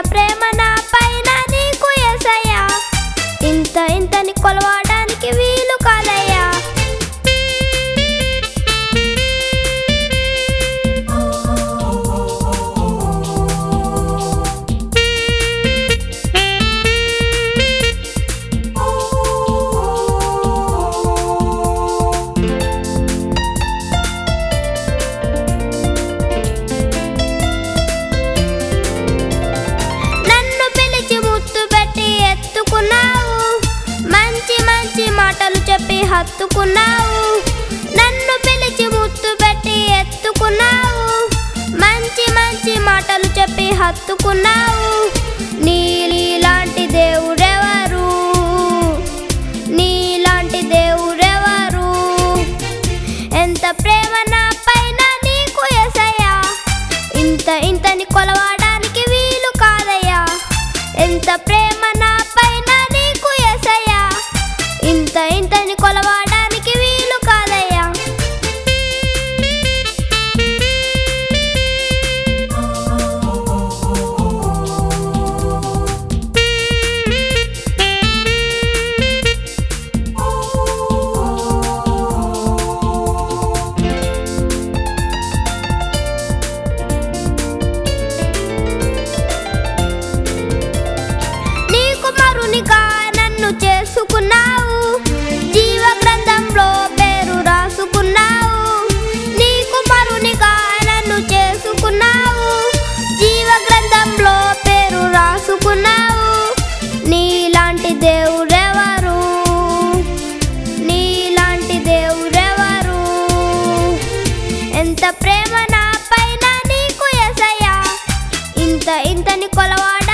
ప్రేమ నా పైన నీకు ఎసయ్యా ఇంత ఇంతని కొలవడానికి వీలు కాదయ్యా నన్ను పిలిచి ముత్తు పెట్టి ఎత్తుకున్నావు మంచి మంచి మాటలు చెప్పి హత్తుకున్నావు నన్ను పిలిచి ముత్తు పెట్టి ఎత్తుకున్నావు మంచి మంచి మాటలు చెప్పి హత్తుకున్నావు నీలాంటి దేవుడెవరు నీలాంటి దేవుడెవరు ఎంత ప్రేమ నా పైన నీకు ఎసయ్యా ఇంత ఇంతని కొలవడానికి వీలు కాదయ్యా ఎంత ప్రేమ నా పైన నీకు ఎసయ్యా ఇంత ఇంతని కొలవడానికి వీలు కాదయ్యా నీ కుమారునిగా నన్ను చేసుకున్నావు జీవ గ్రంథంలో పేరు రాసుకున్నావు నీ కుమారునిగా నన్ను చేసుకున్నావు జీవ గ్రంథంలో పేరు రాసుకున్నావు నీలాంటి దేవుడెవరు నీలాంటి దేవుడెవరు ఎంత ప్రేమ నా పైన నీకు ఎసయ్యా ఇంత ఇంతని కొలవాడ